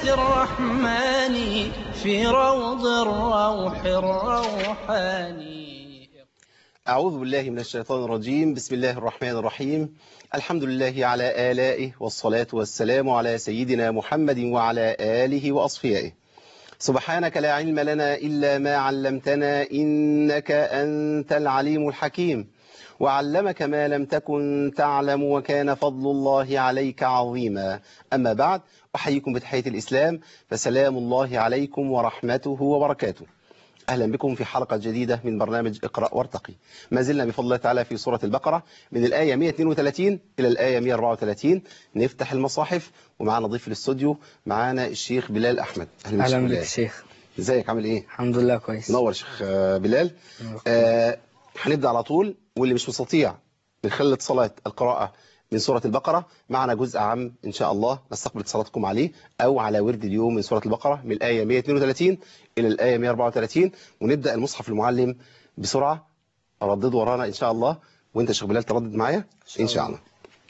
الرحمن في روض الروح الروحاني أعوذ بالله من الشيطان الرجيم بسم الله الرحمن الرحيم الحمد لله على آلائه والصلاة والسلام على سيدنا محمد وعلى آله وأصفيائه سبحانك لا علم لنا إلا ما علمتنا إنك أنت العليم الحكيم وعلمك ما لم تكن تعلم وكان فضل الله عليك عظيما أما بعد أحييكم بتحية الإسلام فسلام الله عليكم ورحمته وبركاته أهلا بكم في حلقة جديدة من برنامج اقرأ وارتقي ما زلنا بفضل الله تعالى في سورة البقرة من الآية 132 إلى الآية 134 نفتح المصاحف ومعنا ضيف الاستوديو معانا الشيخ بلال أحمد أهلا اهلا بك بلال شيخ ازيك عامل ايه الحمد لله كويس نور شيخ آه، بلال آه، هنبدأ على طول واللي مش مستطيع من خلال اتصالات القراءة من سورة البقرة معنا جزء عام إن شاء الله نستقبل اتصالاتكم عليه أو على ورد اليوم من سورة البقرة من الآية 132 إلى الآية 134 ونبدأ المصحف المعلم بسرعة ردد ورانا إن شاء الله وانت يا شيخ بلال تردد معايا إن شاء الله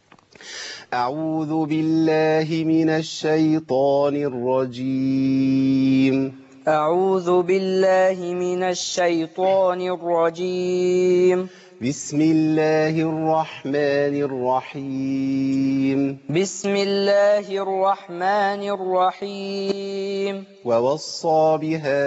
أعوذ بالله من الشيطان الرجيم أعوذ بالله من الشيطان الرجيم بسم الله الرحمن الرحيم بسم الله الرحمن الرحيم ووصى بها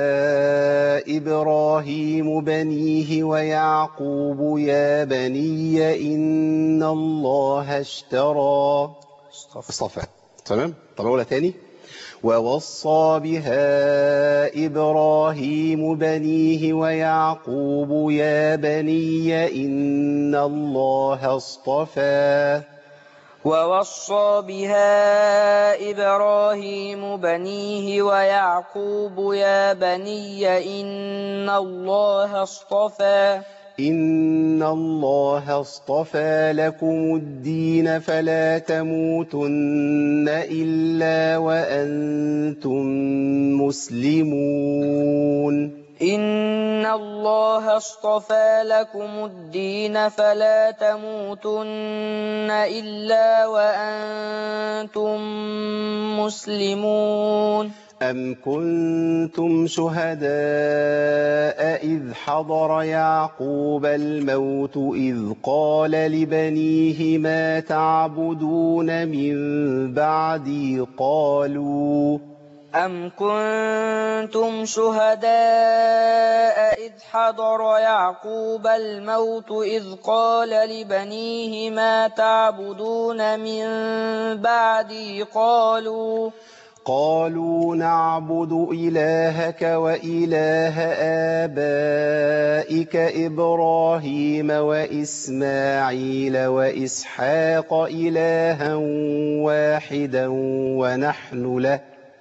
إبراهيم بنيه ويعقوب يا بني إن الله اشترى اصطفى تمام طب أولا تاني ووصى بها إبراهيم بنيه ويعقوب يا بني إن الله اصطفى ووصى بها إبراهيم بنيه ويعقوب يا بني إن الله اصطفى إن الله اصطفى لكم الدين فلا تموتن إلا وأنتم مسلمون إن الله اصطفى لكم الدين فلا تموتن إلا وأنتم مسلمون أم كنتم شهداء إذ حضر يعقوب الموت إذ قال لبنيه ما تعبدون من بعدي قالوا أم كنتم شهداء إذ حضر يعقوب الموت إذ قال لبنيه ما تعبدون من بعدي قالوا قالوا نعبد إلهك وإله آبائك إبراهيم وإسماعيل وإسحاق إلها واحدا ونحن له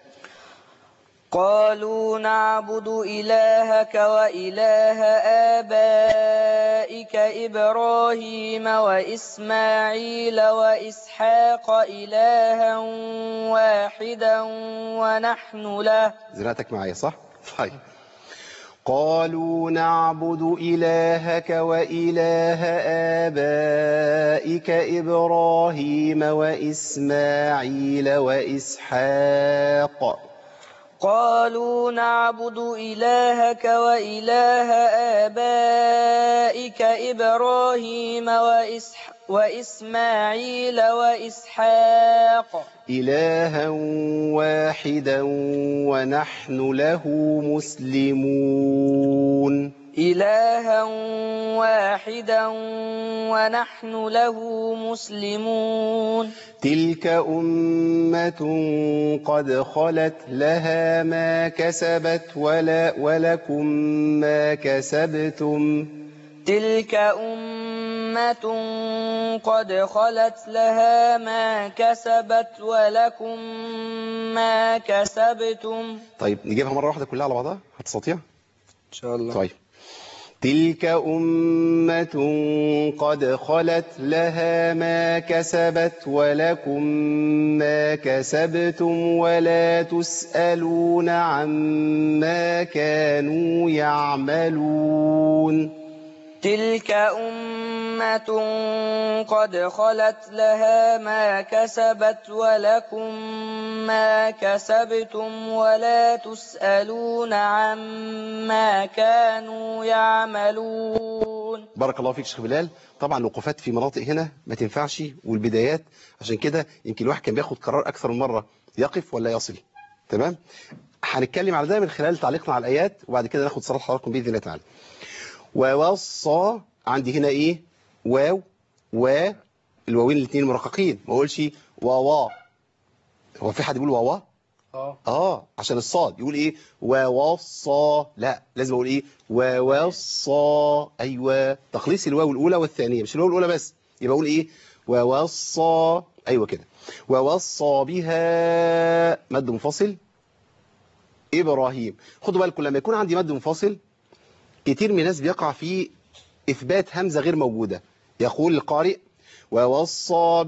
قالوا نعبد إلهك وإله آبائك إبراهيم وإسماعيل وإسحاق إلها واحدا ونحن له زناتك معايا صح؟ طيب قالوا نعبد إلهك وإله آبائك إبراهيم وإسماعيل وإسحاق قالوا نعبد إلهك وإله آبائك إبراهيم وإسح وإسماعيل وإسحاق إلها واحدا ونحن له مسلمون إلها واحدا ونحن له مسلمون تلك أمة قد خلت لها ما كسبت ولا ولكم ما كسبتم تلك أمة قد خلت لها ما كسبت ولكم ما كسبتم طيب نجيبها مرة واحدة كلها على بعضها هتستطيع؟ إن شاء الله طيب تلك أمة قد خلت لها ما كسبت ولكم ما كسبتم ولا تسألون عما كانوا يعملون تلك أمة قد خلت لها ما كسبت ولكم ما كسبتم ولا تسألون عما كانوا يعملون بارك الله فيك شيخ بلال طبعا الوقوفات في مناطق هنا ما تنفعش والبدايات عشان كده يمكن الواحد كان بياخد قرار اكثر من مره يقف ولا يصل تمام هنتكلم على ده من خلال تعليقنا على الايات وبعد كده ناخد صلاه حضراتكم باذن الله تعالى ووصى عندي هنا ايه واو و الواوين الاثنين مرققين ما اقولش واوا هو في حد بيقول واوا اه اه عشان الصاد يقول ايه ووصى لا لازم اقول ايه ووصى ايوه تخليص الواو الاولى والثانيه مش الواو الاولى بس يبقى اقول ايه ووصى ايوه كده ووصى بها مد منفصل ابراهيم خدوا بالكم لما يكون عندي مد منفصل كتير من الناس بيقع في اثبات همزه غير موجوده يقول القارئ ووصى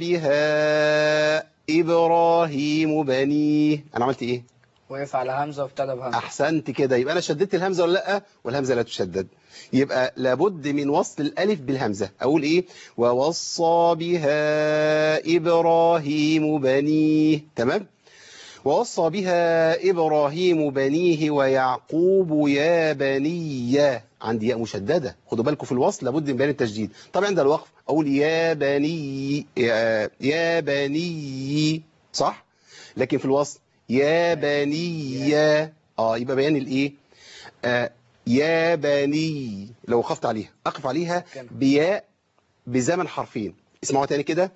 بها ابراهيم بنيه انا عملت ايه وقف على همزة وابتدى بهمزة احسنت كده يبقى انا شددت الهمزه ولا لا والهمزه لا تشدد يبقى لابد من وصل الالف بالهمزه اقول ايه ووصى بها ابراهيم بنيه تمام ووصى بها ابراهيم بنيه ويعقوب يا بني عندي ياء مشدده خدوا بالكم في الوصل لابد من بيان التشديد طب عند الوقف اقول يا بني يا, يا بني صح لكن في الوصل يا بني اه يبقى بيان الايه آه يا بني لو وقفت عليها اقف عليها بياء بزمن حرفين اسمعوا تاني كده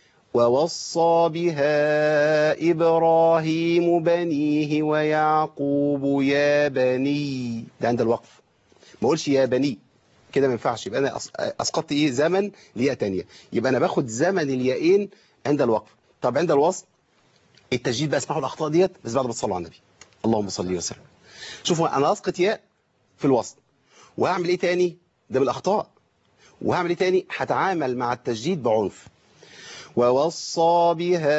ووصى بها إبراهيم بنيه ويعقوب يا بني ده عند الوقف ما اقولش يا بني كده ما ينفعش يبقى انا أس- اسقطت ايه زمن لياء تانية يبقى انا باخد زمن الياءين عند الوقف طب عند الوصل التسجيل بقى اسمعوا الاخطاء ديت بس بعد ما تصلوا على النبي اللهم صل وسلم شوفوا انا اسقط ياء في الوصل وهعمل ايه تاني ده من الاخطاء وهعمل ايه تاني هتعامل مع التسجيل بعنف ووصى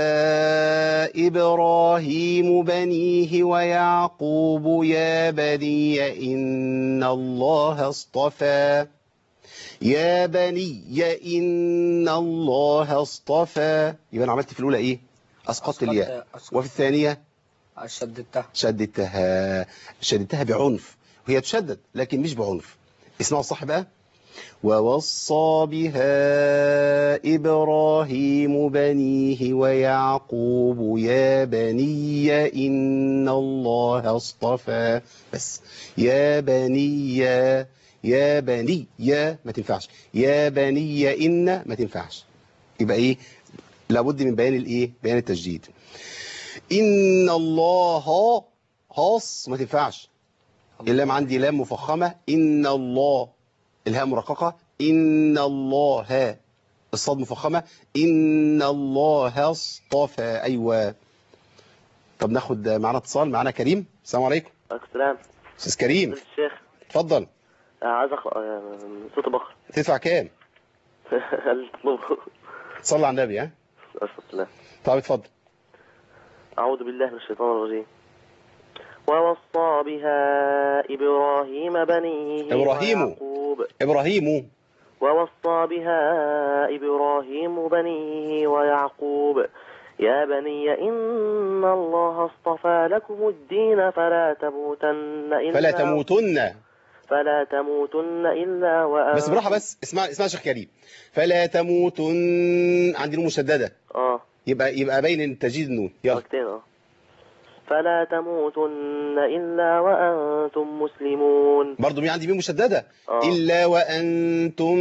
بها إبراهيم بنيه ويعقوب يا بني إن الله اصطفى يا بني إن الله اصطفى يبقى أنا عملت في الأولى إيه أسقطت الياء أسقطت- وفي الثانية شددتها شددتها شددتها بعنف وهي تشدد لكن مش بعنف اسمعوا الصح بقى ووصى بها إبراهيم بنيه ويعقوب يا بني إن الله اصطفى بس يا بني يا بني يا ما تنفعش يا بني إن ما تنفعش يبقى إيه لابد من بيان الإيه بيان التجديد إن الله هاص ما تنفعش اللام عندي لام مفخمة إن الله الهاء مرققة إن الله الصاد مفخمة إن الله اصطفى أيوة طب ناخد معانا اتصال معانا كريم السلام عليكم عليكم السلام أستاذ كريم الشيخ اتفضل آه، عايز اقرا آه، صوت بقر تدفع كام هل تطلبه صلى على النبي ها استغفر الله طب اتفضل اعوذ بالله من الشيطان الرجيم ووصى بها ابراهيم بنيه إبراهيم. ويعقوب إبراهيم ووصى بها إبراهيم بنيه ويعقوب يا بني إن الله اصطفى لكم الدين فلا تموتن إلا فلا تموتن فلا تموتن إلا وأنتم بس براحة بس اسمع اسمع يا شيخ كريم فلا تموتن عندي نون مشددة آه يبقى يبقى باين تجديد النون يلا وقتين آه فلا تموتن إلا وأنتم مسلمون برضه مين عندي مين مشددة آه. إلا وأنتم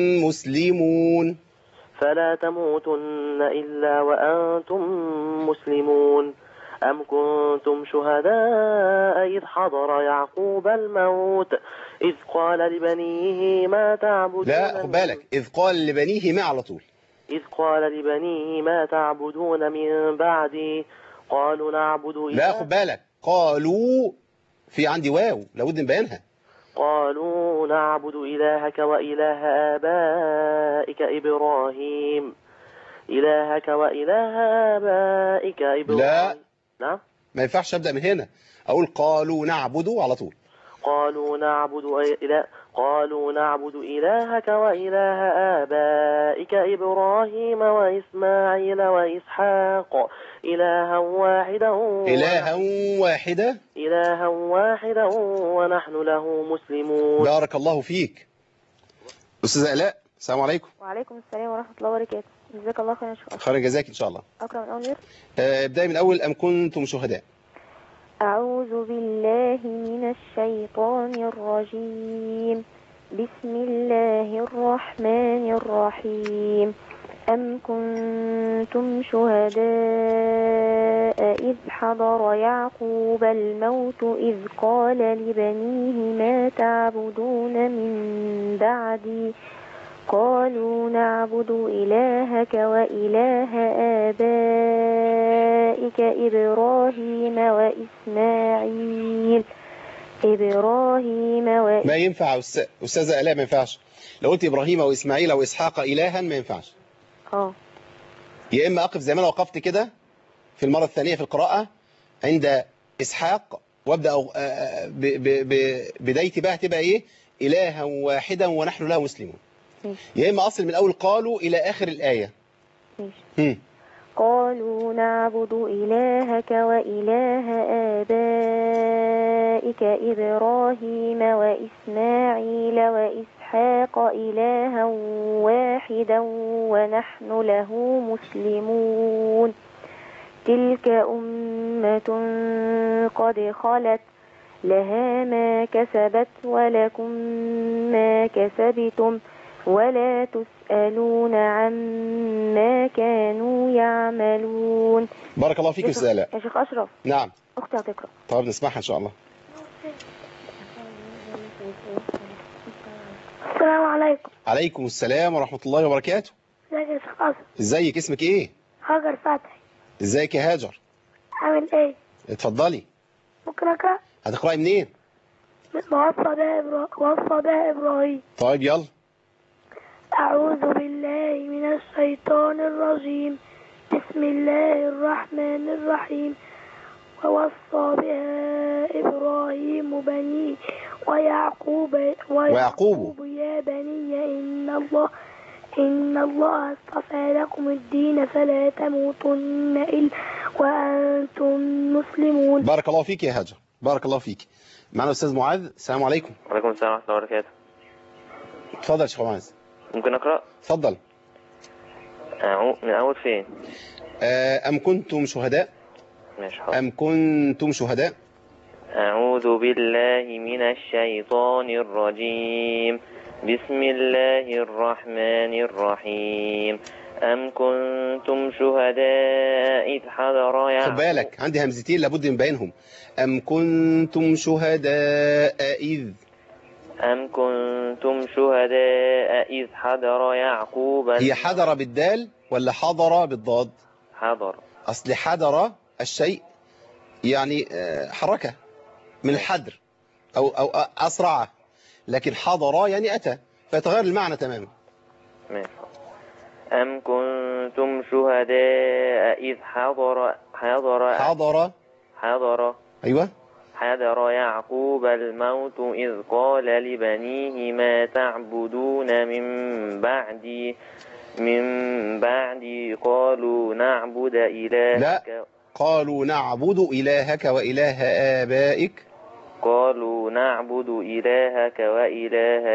مسلمون فلا تموتن إلا وأنتم مسلمون أم كنتم شهداء إذ حضر يعقوب الموت إذ قال لبنيه ما تعبدون لا خد من- بالك إذ قال لبنيه ما على طول إذ قال لبنيه ما تعبدون من بعدي قالوا نعبد لا إله خد بالك قالوا في عندي واو لابد من بيانها قالوا نعبد إلهك وإله آبائك إبراهيم إلهك وإله آبائك إبراهيم لا. نعم ما ينفعش أبدأ من هنا أقول قالوا نعبد على طول قالوا نعبد إله قالوا نعبد إلهك وإله آبائك إبراهيم وإسماعيل وإسحاق إلها واحدا إلها واحدة إلها واحدا ونحن له مسلمون بارك الله فيك أستاذة آلاء السلام عليكم وعليكم السلام ورحمة الله وبركاته جزاك الله خيرا يا شيخ خير جزاك إن شاء الله أقرأ من أول غير آه، ابدأي من أول أم كنتم شهداء أعوذ بالله من الشيطان الرجيم بسم الله الرحمن الرحيم أم كنتم شهداء إذ حضر يعقوب الموت إذ قال لبنيه ما تعبدون من بعدي قالوا نعبد إلهك وإله آبائك إبراهيم وإسماعيل إبراهيم و... ما ينفع يا أستاذ- أستاذة آلاء ما ينفعش لو قلت إبراهيم وإسماعيل وإسحاق إلها ما ينفعش اه يا إما أقف زي ما أنا وقفت كده في المرة الثانية في القراءة عند إسحاق وابدأ أو- آه، ب- ب- ب- بدايتي بقى هتبقى إيه إلها واحدا ونحن له مسلمون ماشي يا إما أصل من أول قالوا إلى آخر الآية ماشي هم. قالوا نعبد إلهك وإله آبائك إبراهيم وإسماعيل وإسحاق إلها واحدا ونحن له مسلمون تلك أمة قد خلت لها ما كسبت ولكم ما كسبتم ولا تسألون عما كانوا يعملون بارك الله فيك يا أستاذة آلاء يا شيخ أشرف نعم أختي هتقرأ طب نسمعها إن شاء الله السلام عليكم عليكم السلام ورحمة الله وبركاته ازيك يا شيخ أسد ازيك اسمك ايه هاجر فتحي ازيك يا هاجر عامل ايه اتفضلي ممكن اقرا هتقرأي منين وصى بها إبرا- وصى بها ابراهيم طيب يلا اعوذ بالله من الشيطان الرجيم بسم الله الرحمن الرحيم ووصى بها ابراهيم بنيه ويعقوب ويعقوب. يا بني ان الله إن الله اصطفى لكم الدين فلا تموتن إلا وأنتم مسلمون بارك الله فيك يا هاجر بارك الله فيك معنا أستاذ معاذ السلام عليكم وعليكم السلام ورحمة الله وبركاته اتفضل يا شيخ معاذ ممكن أقرأ اتفضل أعو- من أول فين آه، أم كنتم شهداء ماشي حاضر أم كنتم شهداء أعوذ بالله من الشيطان الرجيم بسم الله الرحمن الرحيم أم كنتم شهداء إذ حضر يعقوب خد بالك عندي همزتين لابد من بينهم أم كنتم شهداء إذ أم كنتم شهداء إذ حضر يعقوب هي حضر بالدال ولا حضر بالضاد حضر أصل حضر الشيء يعني آه، حركة من الحدر أو, أو أسرع لكن حضر يعني أتى فيتغير المعنى تماما ماشي أم كنتم شهداء إذ حضر حضر حضر حضر أيوة حضر يعقوب الموت إذ قال لبنيه ما تعبدون من بعدي من بعدي قالوا نعبد إلهك قالوا نعبد إلهك وإله آبائك قالوا نعبد إلهك وإله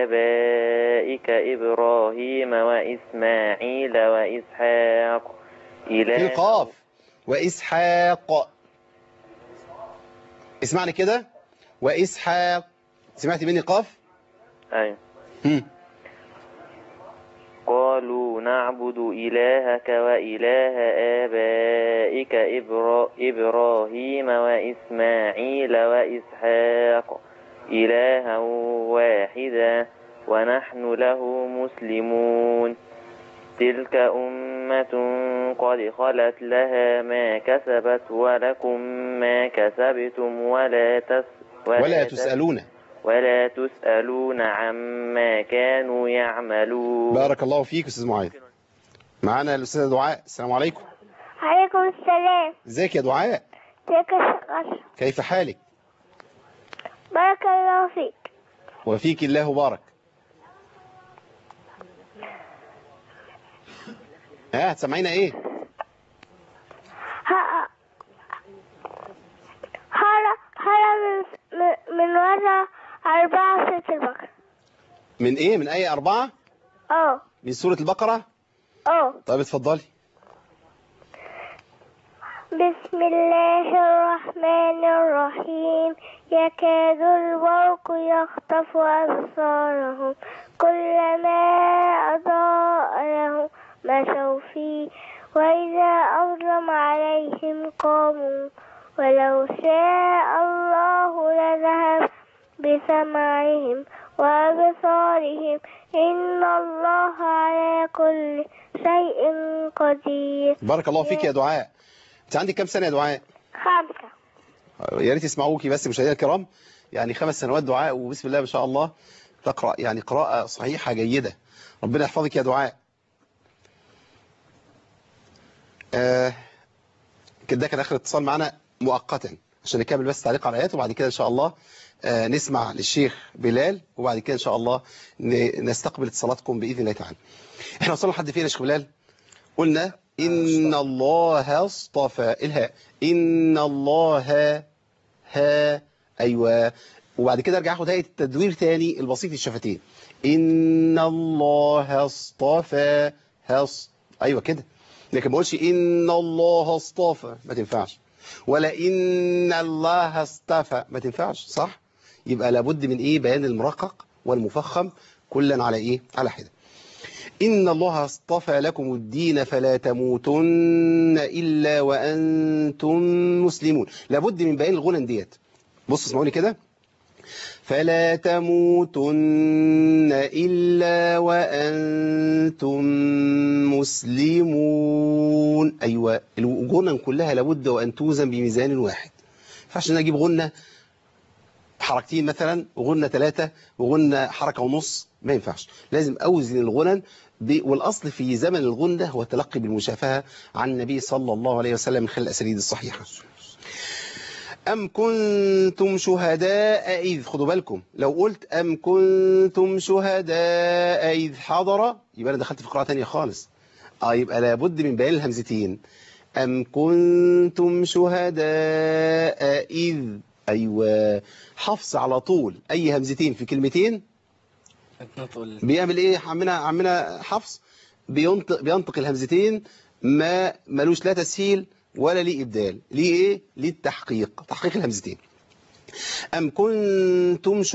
آبائك إبراهيم وإسماعيل وإسحاق في إله القاف وإسحاق اسمعني كده وإسحاق سمعت مني قاف أيوة. هم. قالوا نعبد إلهك وإله آبائك إبرا إبراهيم وإسماعيل وإسحاق إلها واحدا ونحن له مسلمون تلك أمة قد خلت لها ما كسبت ولكم ما كسبتم ولا تس ولا تس- تسألون ولا تسألون عما كانوا يعملون بارك الله فيك أستاذ معاذ معانا الأستاذة دعاء السلام عليكم عليكم السلام ازيك يا دعاء ازيك يا شيخ أشرف كيف حالك بارك الله فيك وفيك الله بارك ها هتسمعينا ايه ه- هرى هرى من من- من ورا أربعة ست البقرة من ايه من اي اربعة اه من سورة البقرة اه طيب اتفضلي بسم الله الرحمن الرحيم يكاد البرق يخطف أبصارهم كلما أضاء لهم مشوا فيه وإذا أظلم عليهم قاموا ولو شاء الله لذهب بسمعهم وأبصارهم إن الله على كل شيء قدير بارك الله فيك يا دعاء انت عندك كام سنة يا دعاء خمسة يا ريت يسمعوكي بس مشاهدينا الكرام يعني خمس سنوات دعاء وبسم الله ما شاء الله تقرأ يعني قراءة صحيحة جيدة ربنا يحفظك يا دعاء آه كده كان آخر اتصال معنا مؤقتا عشان نكمل بس تعليق على الآيات وبعد كده إن شاء الله آه نسمع للشيخ بلال وبعد كده إن شاء الله ن- نستقبل اتصالاتكم بإذن الله تعالى احنا وصلنا لحد فين يا شيخ بلال قلنا إن الله اصطفى الهاء إن الله ها أيوة وبعد كده ارجع اخد هيئة التدوير تاني البسيط الشفتين إن الله اصطفى هص أيوة كده لكن ما اقولش إن الله اصطفى ما تنفعش ولا إن الله اصطفى ما تنفعش صح يبقى لابد من إيه بيان المرقق والمفخم كلا على إيه على حدة إن الله اصطفى لكم الدين فلا تموتن إلا وأنتم مسلمون لابد من بيان الغنن ديت بص اسمعوني كده فلا تموتن إلا وأنتم مسلمون أيوة الغنن كلها لابد وأن توزن بميزان واحد فعشان أجيب غنة حركتين مثلا وغنة ثلاثة وغنة حركة ونص ما ينفعش لازم أوزن الغنن ب... والأصل في زمن الغنة هو التلقي بالمشافهة عن النبي صلى الله عليه وسلم من خلال الأساليب الصحيحة أم كنتم شهداء إذ خدوا بالكم لو قلت أم كنتم شهداء إذ حضر يبقى أنا دخلت في قراءة تانية خالص آه يبقى لابد من بيان الهمزتين أم كنتم شهداء إذ أيوة حفص على طول أي همزتين في كلمتين تقول بيعمل إيه عمنا عمنا حفص بينطق بينطق الهمزتين ما ملوش لا تسهيل ولا ليه إبدال ليه إيه ليه التحقيق تحقيق الهمزتين أم كنتم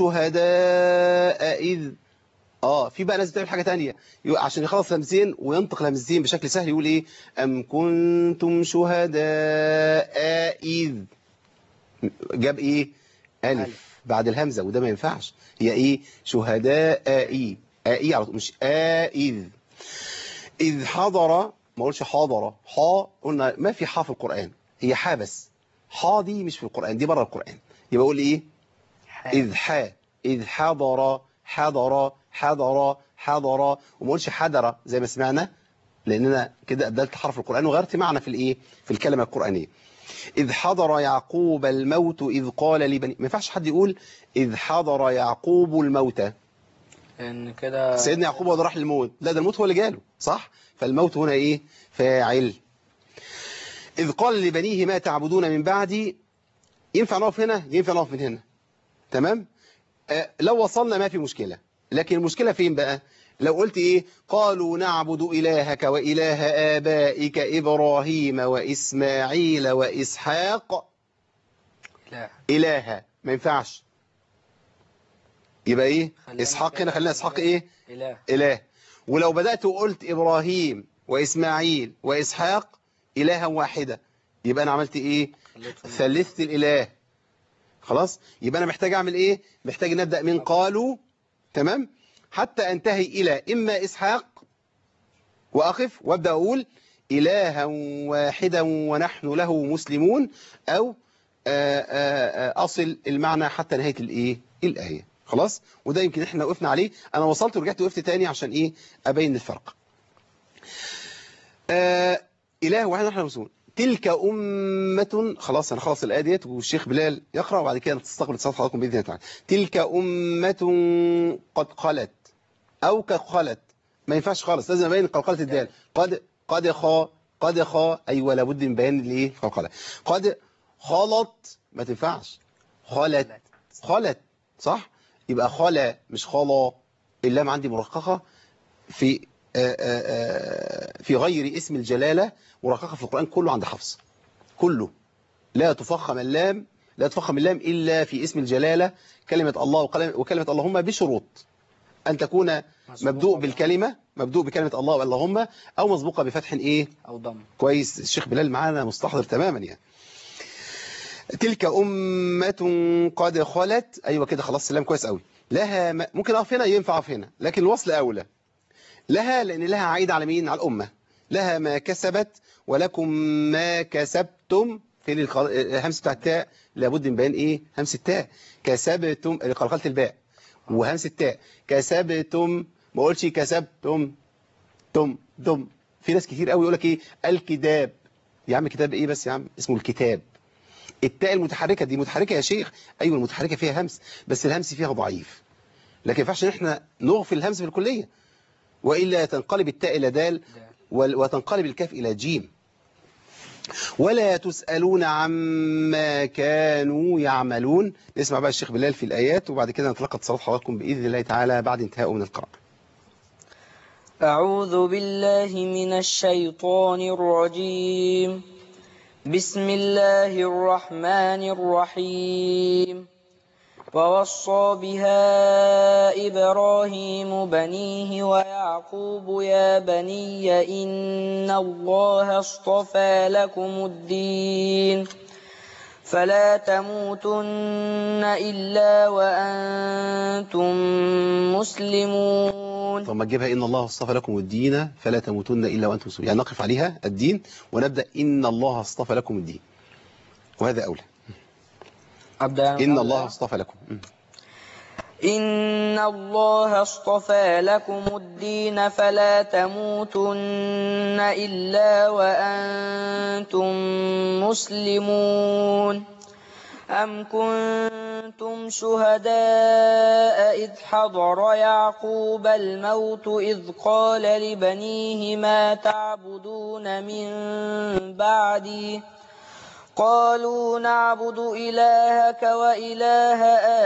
شهداء إذ آه في بقى ناس بتعمل حاجة تانية يو- عشان يخلص الهمزتين وينطق الهمزتين بشكل سهل يقول إيه أم كنتم شهداء إذ جاب إيه ألف ألف. بعد الهمزة وده ما ينفعش هي إيه شهداء إي آئي على طول مش آئذ إذ حضر ما قولش حاضر حا قلنا ما في حا في القرآن هي حا بس حا دي مش في القرآن دي بره القرآن يبقى أقول إيه إذ حا إذ حضر حضر حضر حضر وما قولش حضر زي ما سمعنا لأننا كده أبدلت حرف القرآن وغيرت معنى في الإيه في الكلمة القرآنية إذ حضر يعقوب الموت إذ قال لبني ما ينفعش حد يقول إذ حضر يعقوب الموت ان كده سيدنا يعقوب هو اللي راح للموت لا ده الموت هو اللي جاله صح فالموت هنا ايه فاعل إذ قال لبنيه ما تعبدون من بعدي ينفع نقف هنا ينفع نقف من هنا تمام آه لو وصلنا ما في مشكلة لكن المشكلة فين بقى لو قلت ايه قالوا نعبد إلهك وإله آبائك إبراهيم وإسماعيل وإسحاق لا إله ما ينفعش يبقى ايه خلينا إسحاق كده هنا خلينا إسحاق ايه اله إله ولو بدأت وقلت إبراهيم وإسماعيل وإسحاق إلها واحدة يبقى أنا عملت إيه خليتهم ثلثت الإله خلاص يبقى أنا محتاج أعمل إيه محتاج نبدأ من قالوا تمام حتى أنتهي إلى إما إسحاق وأقف وأبدأ أقول إلها واحدا ونحن له مسلمون أو آآ آآ أصل المعنى حتى نهاية الإيه الآية خلاص وده يمكن إحنا وقفنا عليه أنا وصلت ورجعت وقفت تاني عشان إيه أبين الفرق آه إله واحد نحن مسلمون تلك أمة خلاص أنا خلاص الآية ديت والشيخ بلال يقرأ وبعد كده تستقبل اتصال حضراتكم بإذن الله تعالى تلك أمة قد خلت أو كخلت ما ينفعش خالص لازم أبين قلقلة الدال قد قد خا قد خا أيوة لابد من بيان الإيه قلقلة قد خلط ما تنفعش خلت خلت صح يبقى خلا مش خلا اللام عندي مرققة في آآ آآ في غير اسم الجلالة مرققة في القرآن كله عند حفص كله لا تفخم اللام لا تفخم اللام إلا في اسم الجلالة كلمة الله وكلمة, وكلمة اللهم بشروط أن تكون مبدوء بالكلمة مبدوء بكلمة الله واللهم أو مسبوقة بفتح إيه أو ضم كويس الشيخ بلال معانا مستحضر تماما يعني تلك أمة قد خلت أيوة كده خلاص سلام كويس قوي لها ما ممكن أقف هنا ينفع أقف هنا لكن الوصل أولى لها لأن لها عايدة على مين على الأمة لها ما كسبت ولكم ما كسبتم في الهمس بتاع التاء لابد من بيان إيه همس التاء كسبتم قلقلة الباء وهمس التاء كسبتم ما قولش كسبتم تم دم في ناس كتير قوي يقول لك ايه الكتاب يا عم كتاب ايه بس يا عم اسمه الكتاب التاء المتحركه دي متحركه يا شيخ ايوه المتحركه فيها همس بس الهمس فيها ضعيف لكن ما ينفعش ان احنا نغفل الهمس بالكليه والا تنقلب التاء الى دال وال- وتنقلب الكاف الى جيم ولا تسالون عما كانوا يعملون نسمع بقى الشيخ بلال في الايات وبعد كده نتلقى اتصالات حضراتكم باذن الله تعالى بعد انتهائه من القراءه أعوذ بالله من الشيطان الرجيم بسم الله الرحمن الرحيم ووصى بها إبراهيم بنيه ويعقوب يا بني إن الله اصطفى لكم الدين فلا تموتن إلا وأنتم مسلمون طب ما تجيبها إن الله اصطفى لكم الدين فلا تموتن إلا وأنتم مسلمون يعني نقف عليها الدين ونبدأ إن الله اصطفى لكم الدين وهذا أولى أبدأ أنا إن أبدأ. الله اصطفى لكم م. إن الله اصطفى لكم الدين فلا تموتن إلا وأنتم مسلمون أم كنتم شهداء إذ حضر يعقوب الموت إذ قال لبنيه ما تعبدون من بعدي قالوا نعبد إلهك وإله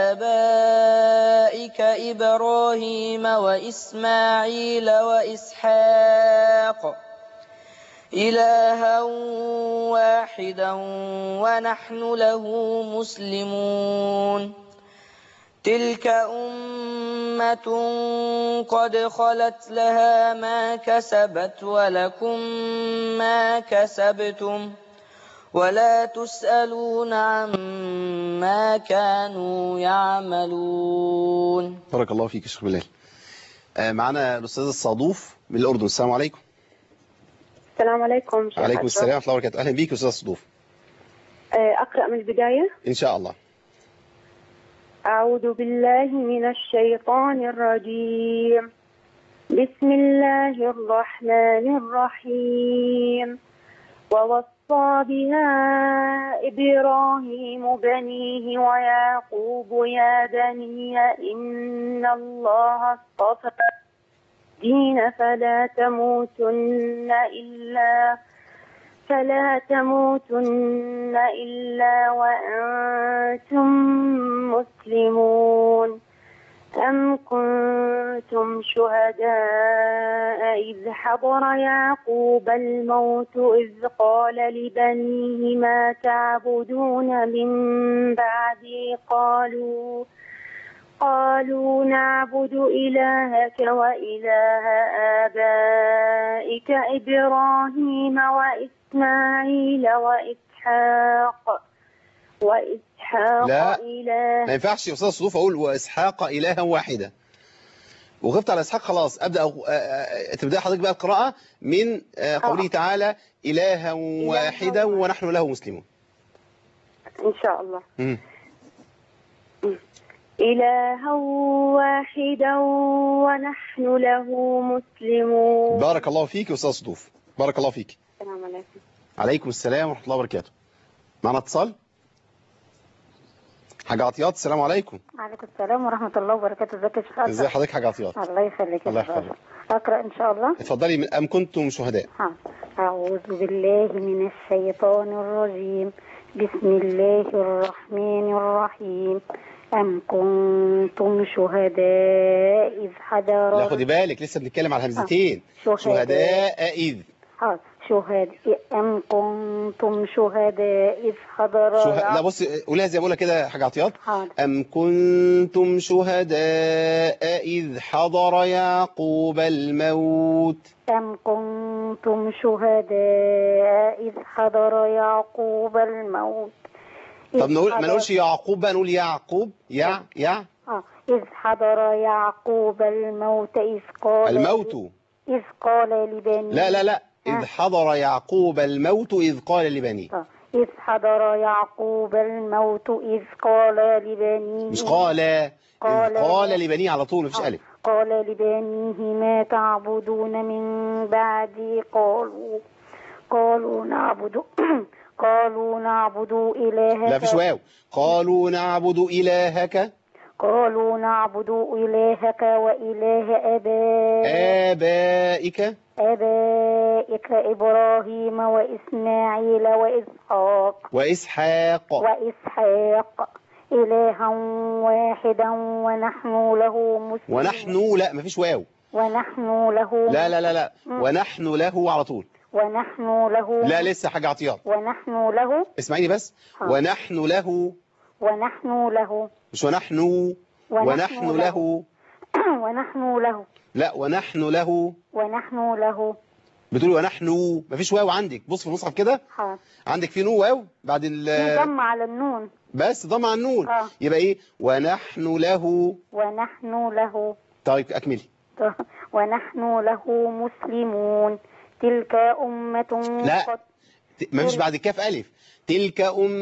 آبائك إبراهيم وإسماعيل وإسحاق إلها واحدا ونحن له مسلمون تلك أمة قد خلت لها ما كسبت ولكم ما كسبتم ولا تسألون عما كانوا يعملون بارك الله فيك يا شيخ بلال آه، معنا الأستاذ الصادوف من الأردن السلام عليكم السلام عليكم شيخ عليكم أشرف. السلام ورحمة الله وبركاته أهلا بيك يا أستاذ الصادوف آه، أقرأ من البداية إن شاء الله أعوذ بالله من الشيطان الرجيم بسم الله الرحمن الرحيم ووصى بها إبراهيم بنيه ويعقوب يا بني إن الله اصطفى الدين فلا تموتن إلا فلا تموتن إلا وأنتم مسلمون أم كنتم شهداء إذ حضر يعقوب الموت إذ قال لبنيه ما تعبدون من بعدي قالوا قالوا نعبد إلهك وإله آبائك إبراهيم وإسماعيل وإسحاق وإسحاق لا. إله ما ينفعش يا أستاذ الصادوف أقول وإسحاق إلها واحدة وغبت على إسحاق خلاص أبدأ أغ- آه، آه، تبدأ حضرتك بقى القراءة من آه، قوله تعالى إلها واحدا واحد. ونحن له مسلمون إن شاء الله مم. إلها واحدا ونحن له مسلمون بارك الله فيك يا أستاذ الصادوف بارك الله فيك السلام عليكم عليكم السلام ورحمة الله وبركاته معنا اتصال حاجة عطيات السلام عليكم وعليكم السلام ورحمة الله وبركاته ازيك يا شيخ أشرف؟ ازي حضرتك حاجة عطيات الله يخليك يا الله شيخ يحفظك. أشرف. أقرأ إن شاء الله اتفضلي من أم كنتم شهداء ها. أعوذ بالله من الشيطان الرجيم بسم الله الرحمن الرحيم أم كنتم شهداء إذ حضر لا خدي بالك لسه بنتكلم على همزتين شهداء. شهداء إذ ها. شهداء أم كنتم شهداء إذ حضر شه... لا بص قولها زي ما بقولها كده حاجة عطيات حاضر. أم كنتم شهداء إذ حضر يعقوب الموت أم كنتم شهداء إذ حضر يعقوب الموت إذ طب نقول ما حضر- نقولش يعقوب بقى نقول يعقوب يع يع آه. إذ حضر يعقوب الموت إذ قال الموت إذ قال لبنيه لا لا لا آه. إذ حضر يعقوب الموت إذ قال لبنيه آه. إذ حضر يعقوب الموت إذ قال لبنيه مش قال إذ قال- قال لبنيه على طول مفيش آه. ألف قال لبنيه ما تعبدون من بعدي قالوا قالوا نعبد قالوا نعبد إلهك لا فيش واو قالوا نعبد إلهك قالوا نعبد إلهك وإله آبائك آبائك آبائك إبراهيم وإسماعيل وإسحاق وإسحاق وإسحاق إلها واحدا ونحن له مسلمون ونحن لا مفيش واو ونحن له لا لا لا لا مم. ونحن له على طول ونحن له لا لسه حاجة عطيات ونحن له اسمعيني بس حاضر. ونحن له ونحن له مش ونحن ونحن له ونحن له لا ونحن له ونحن له بتقولي ونحن مفيش واو عندك بص في المصحف كده حاضر عندك في نو واو بعد في ال ضم على النون بس ضم على النون آه. يبقى ايه ونحن له ونحن له طيب اكملي ونحن له مسلمون تلك أمة لا. قد ت- مفيش بعد الكاف الف تلك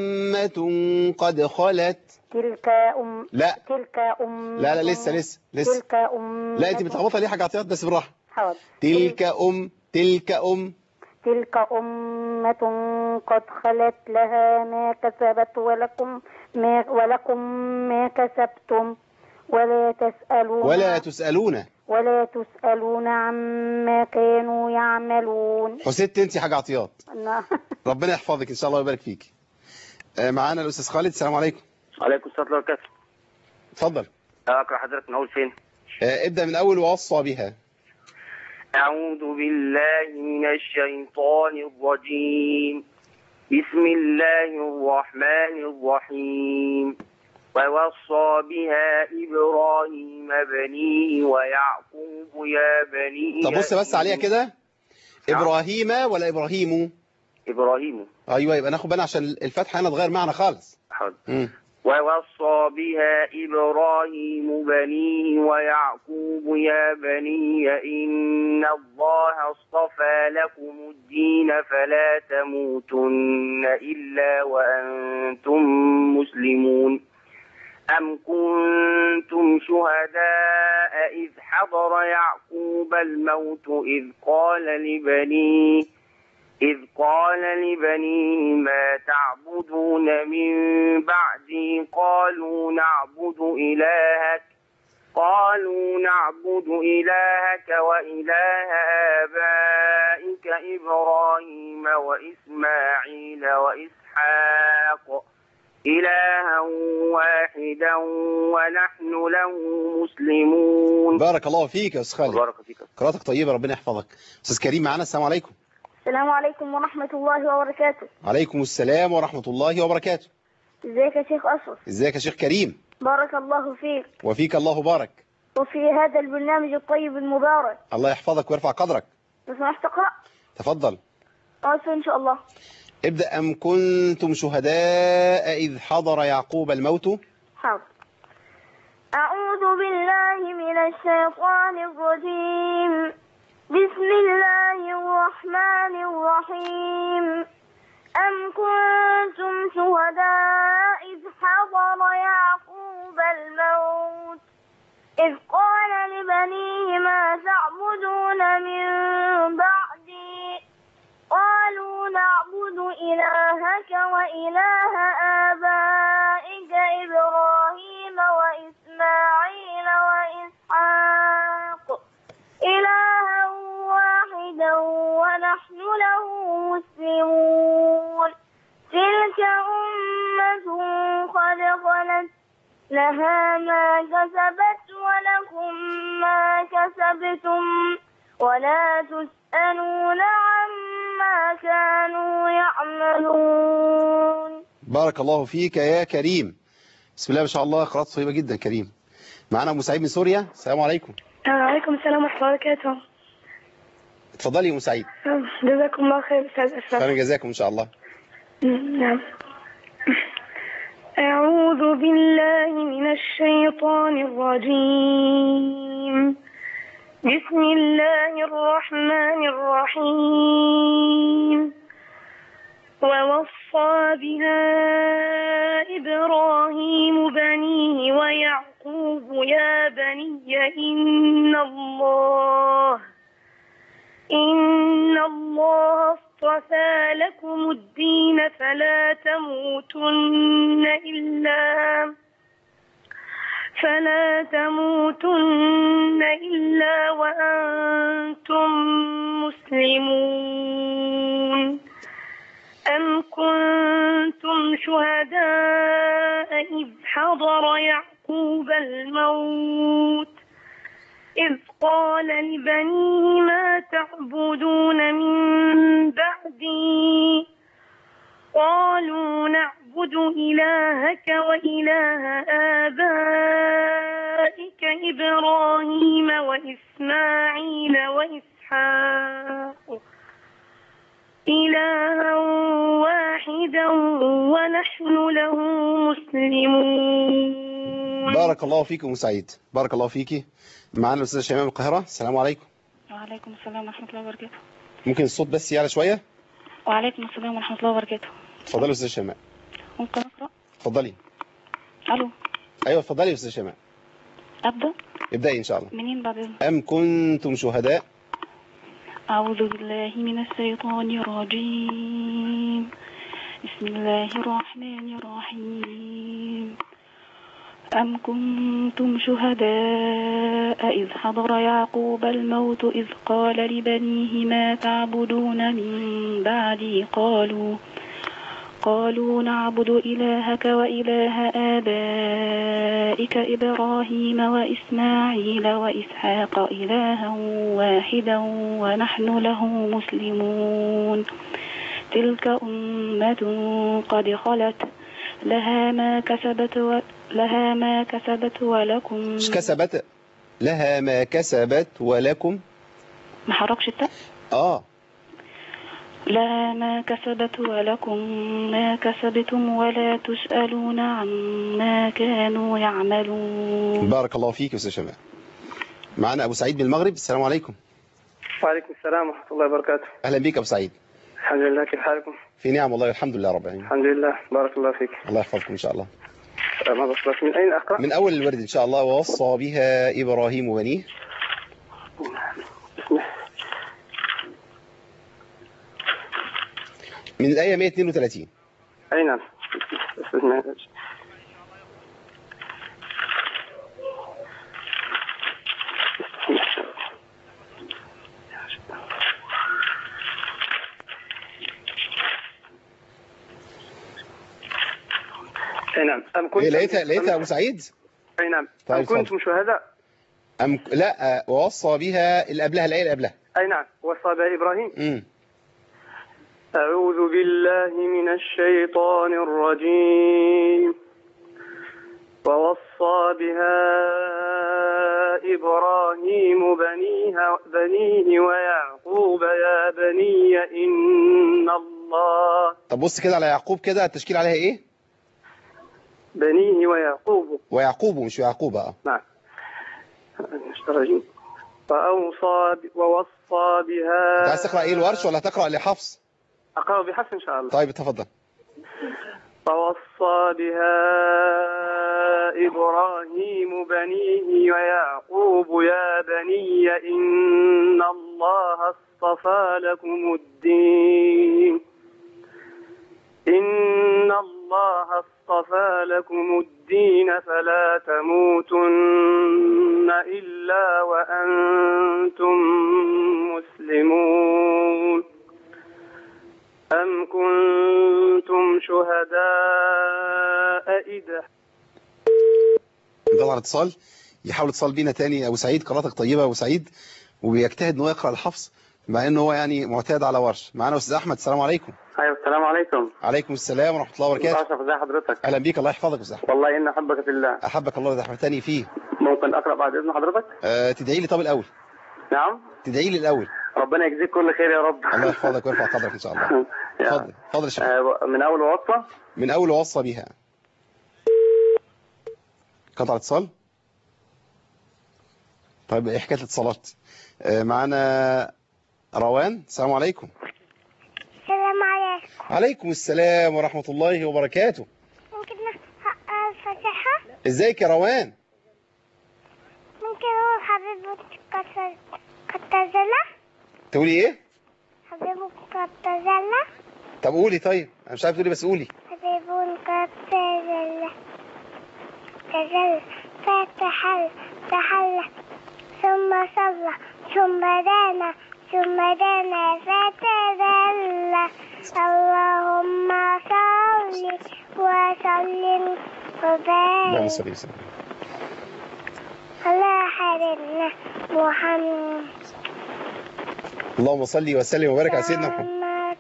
أمة قد خلت تلك أم لا تلك أمة لا لا لسه لسه لسه تلك أمة لا انت متلخبطه ليه حاجه عطيات بس بالراحه حاضر تلك ام تلك ام تلك أمة قد خلت لها ما كسبت ولكم ما ولكم ما كسبتم ولا تسألون ولا تسالون ولا تسألون عما كانوا يعملون حسيت انت حاجه عطيات نعم. ربنا يحفظك ان شاء الله ويبارك فيك آه، معانا الاستاذ خالد السلام عليكم عليكم السلام ورحمة الله وبركاته اتفضل أقرأ حضرتك من أول فين؟ آه، ابدا من اول وصى بها أعوذ بالله من الشيطان الرجيم بسم الله الرحمن الرحيم ووصى بها إبراهيم بنيه ويعقوب يا بني طب بص بس عليها كده ابراهيم ولا ابراهيم إبراهيم ايوه يبقى ناخد بالنا عشان الفتحه هنا اتغير معنا خالص حاضر مم. ووصى بها إبراهيم بنيه ويعقوب يا بني إن الله اصطفى لكم الدين فلا تموتن إلا وأنتم مسلمون أم كنتم شهداء إذ حضر يعقوب الموت إذ قال لبنيه إذ قال لبنيه ما تعبدون من بعدي قالوا نعبد إلهك قالوا نعبد إلهك وإله آبائك إبراهيم وإسماعيل وإسحاق إلها واحدا ونحن له مسلمون بارك الله فيك يا استاذ خالد بارك فيك قراءتك طيبه ربنا يحفظك استاذ كريم معانا السلام عليكم السلام عليكم ورحمة الله وبركاته عليكم السلام ورحمه الله وبركاته ازيك يا شيخ أشرف ازيك يا شيخ كريم بارك الله فيك وفيك الله بارك وفي هذا البرنامج الطيب المبارك الله يحفظك ويرفع قدرك لو سمحت اقرأ تفضل أوصي إن شاء الله ابدأ أم كنتم شهداء إذ حضر يعقوب الموت حاضر أعوذ بالله من الشيطان الرجيم بسم الله الرحمن الرحيم أم كنتم شهداء إذ حضر يعقوب الموت إذ قال لبنيه ما تعبدون من بعدي قالوا نعبد إله آبائك إبراهيم وإسماعيل وإسحاق إلها واحدا ونحن له مسلمون تلك أمة قد خلت لها ما كسبت ولكم ما كسبتم ولا تسألون عما كانوا يعملون بارك الله فيك يا كريم بسم الله ما شاء الله قراءات طيبة جدا كريم معنا أم سعيد من سوريا السلام عليكم وعليكم السلام ورحمة الله وبركاته اتفضلي يا أم سعيد جزاكم الله خير أستاذ أشرف خيرا جزاكم إن شاء الله نعم أعوذ بالله من الشيطان الرجيم بسم الله الرحمن الرحيم ووصى بها إبراهيم بنيه ويعقوب يا بني إن الله إن الله اصطفى لكم الدين فلا تموتن إلا فلا تموتن إلا وأنتم مسلمون أم كنتم شهداء إذ حضر يعقوب الموت إذ قال لبنيه ما تعبدون من بعدي قالوا نعبد إلهك وإله آبائك إبراهيم وإسماعيل وإسحاق إلها واحدا ونحن له مسلمون بارك الله فيك أم سعيد بارك الله فيك معنا الأستاذ شيماء من القاهرة السلام عليكم وعليكم السلام ورحمة الله وبركاته ممكن الصوت بس يعلى شوية وعليكم السلام ورحمة الله وبركاته اتفضلي يا أستاذ شيماء ممكن أقرأ اتفضلي ألو أيوة اتفضلي يا أستاذ شيماء أبدأ ابدأي إن شاء الله منين بعد إذنك؟ أم كنتم شهداء أعوذ بالله من الشيطان الرجيم بسم الله الرحمن الرحيم أم كنتم شهداء إذ حضر يعقوب الموت إذ قال لبنيه ما تعبدون من بعدي قالوا قالوا نعبد إلهك وإله آبائك إبراهيم وإسماعيل وإسحاق إلها واحدا ونحن له مسلمون تلك أمة قد خلت لها ما كسبت و... لها ما كسبت ولكم مش كسبت لها ما كسبت ولكم ما حركش التاء آه لها ما كسبت ولكم ما كسبتم ولا تسألون عما كانوا يعملون بارك الله فيك يا أستاذ شيماء معنا أبو سعيد من المغرب السلام عليكم وعليكم السلام ورحمة الله وبركاته أهلا بك أبو سعيد الحمد لله كيف حالكم في نعم والله الحمد لله رب العالمين الحمد لله بارك الله فيك الله يحفظكم إن شاء الله ما بصلك من أين أقرأ من أول الورد إن شاء الله ووصى بها إبراهيم بنيه من الآية 132 أي نعم أستاذ مهدي. أي نعم أم كنتم إيه لقيتها لقيتها أبو سعيد أي نعم طيب، أم كنتم شهداء أم لا آه، ووصى بها اللي قبلها الآية اللي قبلها أي نعم وصى بها إبراهيم امم أعوذ بالله من الشيطان الرجيم ووصى بها إبراهيم بنيها بنيه ويعقوب يا بني إن الله طب بص كده على يعقوب كده التشكيل عليها إيه بنيه ويعقوب ويعقوب مش يعقوب اه نعم الرجيم وأوصى ب- ووصى بها انت عايز تقرأ إيه الورش ولا هتقرأ لحفص أقرأ بحفص إن شاء الله طيب اتفضل فوصى بها إبراهيم بنيه ويعقوب يا بني إن الله اصطفى لكم الدين إن الله اصطفى لكم الدين فلا تموتن إلا وأنتم مسلمون أم كنتم شهداء إذ انقطع الاتصال يحاول اتصال بينا تاني ابو سعيد قراءتك طيبه يا ابو سعيد وبيجتهد ان هو يقرا الحفص مع انه هو يعني معتاد على ورش معانا استاذ احمد السلام عليكم أيوة السلام عليكم عليكم السلام ورحمه الله وبركاته أشرف ازي حضرتك اهلا بيك الله يحفظك يا استاذ احمد والله إن أحبك في الله احبك الله ده احمدتني فيه ممكن أقرأ بعد إذن حضرتك أه تدعي لي طب الاول نعم تدعي لي الاول ربنا يجزيك كل خير يا رب الله يحفظك ويرفع قدرك ان شاء الله اتفضل اتفضل يا شيخ آه، من أول وصفة من اول وصى بها قطع الاتصال طيب ايه حكايه الاتصالات أه معانا روان السلام عليكم السلام عليكم عليكم السلام ورحمه الله وبركاته ممكن نقرأ الفاتحة ازيك يا روان ممكن هو حبيبك قد قد تزلى تقولي ايه حبيبك قد تزلى طب قولي طيب انا مش عارف تقولي بس قولي حبيب قد تزلى تزلى فتحل تحلى ثم صلى ثم دنا ثم دنا فتدلى اللهم صل وسلم اللهم وبارك صل وسلم على حبيبنا محمد اللهم صل وسلم وبارك على سيدنا محمد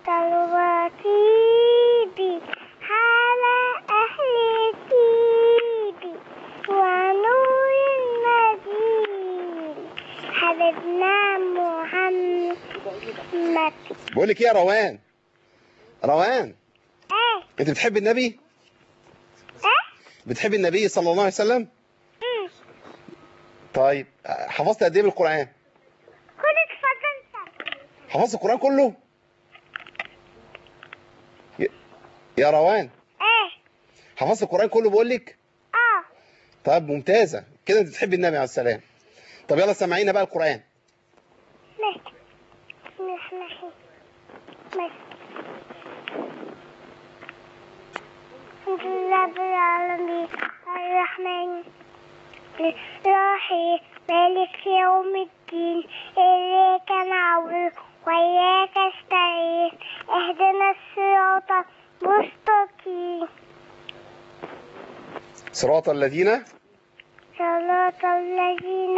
طلباتي على أهل الطيب ونور المدين حبيبنا محمد بقول لك ايه يا روان روان ايه انت بتحب النبي ايه بتحب النبي صلى الله عليه وسلم مم. طيب حفظت قد ايه من القران خد اتفضل حفظت القران كله يا- يا روان ايه حفظت القران كله بقول لك اه طب ممتازه كده انت بتحب النبي عليه السلام طب يلا سمعينا بقى القران ماشي ماشي ماشي ماشي الحمد لله رب العالمين الرحمن الرحيم مالك يوم الدين إياك نعبد وإياك نستعين اهدنا الصراط المستقيم صراط الذين صراط الذين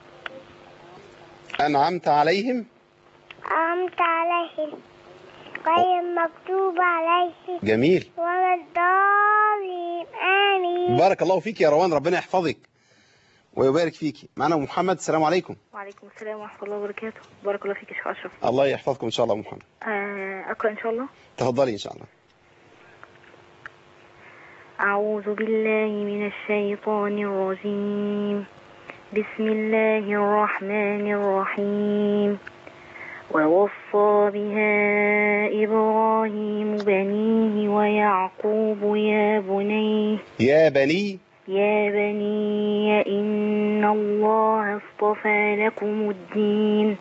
انعمت عليهم أنعمت عليهم غير المغضوب عليهم جميل ولا الضالين آمين بارك الله فيك يا روان ربنا يحفظك ويبارك فيك معنا أم محمد السلام عليكم وعليكم السلام ورحمة الله وبركاته بارك الله فيك يا شيخ أشرف الله يحفظكم ان شاء الله يا أم محمد آه، أقرأ إن شاء الله تفضلي ان شاء الله أعوذ بالله من الشيطان الرجيم بسم الله الرحمن الرحيم ووصى بها إبراهيم بنيه ويعقوب يا بني يا بني يا بني إن الله اصطفى لكم الدين